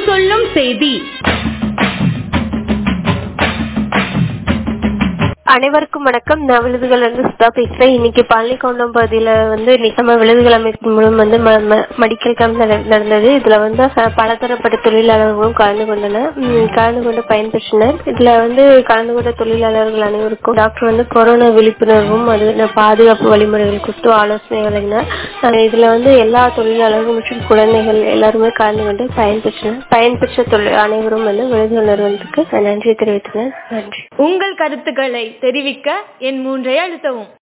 சொல்லும் செய்தி அனைவருக்கும் வணக்கம் நான் விழுதுகள் இருந்து சுதா பேசுறேன் இன்னைக்கு பழனிக்கொண்டம் பகுதியில வந்து இன்னைக்கு நம்ம விழுதுகள் அமைப்பின் மூலம் வந்து மெடிக்கல் கேம்ப் நடந்தது இதுல வந்து அஹ், பலதரப்பட்ட தொழிலாளர்களும் கலந்து கொண்டனர் உம், கலந்து கொண்டு பயன்பெற்றனர் இதுல வந்து கலந்து கொண்ட தொழிலாளர்கள் அனைவருக்கும் டாக்டர் வந்து கொரோனா விழிப்புணர்வும் அது ந- பாதுகாப்பு வழிமுறைகள் குறித்து ஆலோசனை வழங்கினார் அஹ், இதுல வந்து எல்லா தொழிலாளர்கள் மற்றும் குழந்தைகள் எல்லாருமே கலந்து கொண்டு பயன்பெற்றனர் பயன்பெற்ற தொழில் அனைவரும் வந்து விழுதுகள் நிறுவனத்துக்கு நன்றி தெரிவித்தனர் நன்றி உங்கள் கருத்துக்களை தெரிவிக்க என் மூன்றை அழுத்தவும்